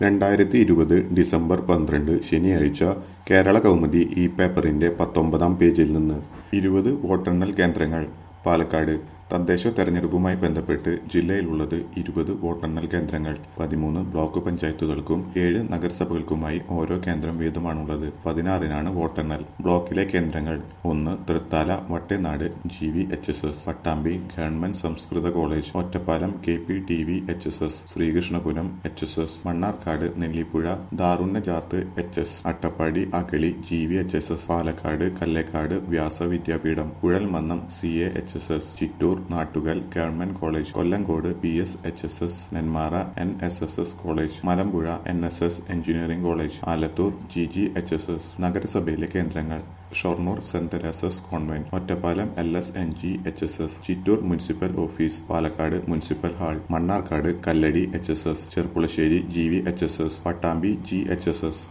രണ്ടായിരത്തി ഇരുപത് ഡിസംബർ പന്ത്രണ്ട് ശനിയാഴ്ച കേരള കൗമുദി ഈ പേപ്പറിന്റെ പത്തൊമ്പതാം പേജിൽ നിന്ന് ഇരുപത് വോട്ടെണ്ണൽ കേന്ദ്രങ്ങൾ പാലക്കാട് തദ്ദേശ തെരഞ്ഞെടുപ്പുമായി ബന്ധപ്പെട്ട് ജില്ലയിലുള്ളത് ഇരുപത് വോട്ടെണ്ണൽ കേന്ദ്രങ്ങൾ പതിമൂന്ന് ബ്ലോക്ക് പഞ്ചായത്തുകൾക്കും ഏഴ് നഗരസഭകൾക്കുമായി ഓരോ കേന്ദ്രം വീതമാണുള്ളത് പതിനാറിനാണ് വോട്ടെണ്ണൽ ബ്ലോക്കിലെ കേന്ദ്രങ്ങൾ ഒന്ന് Thrithala Vattenad G V H S S Pattambi government സംസ്കൃത college Ottapalam K P T V H S S Sreekrishnapuram H S S Mannarkkad Nellipuzha Darunnajath H S Attappadi Agali G V H S S Palakkad Kallekkad Vyasa Vidyapeetham Kuzhalmannam C A H S S Chittur Nattukal government college Kollengode P S H S S Nemmara N S S S college Malampuzha N S S engineering college Alathur G G H S S നഗരസഭയിലെ കേന്ദ്രങ്ങൾ Shoranur saint Teresa's convent Ottapalam L S N G H S S Chittur municipal office Palakkad municipal hall Mannarkkad Kalladi H S S Cherpulassery G V H S S Pattambi G H S S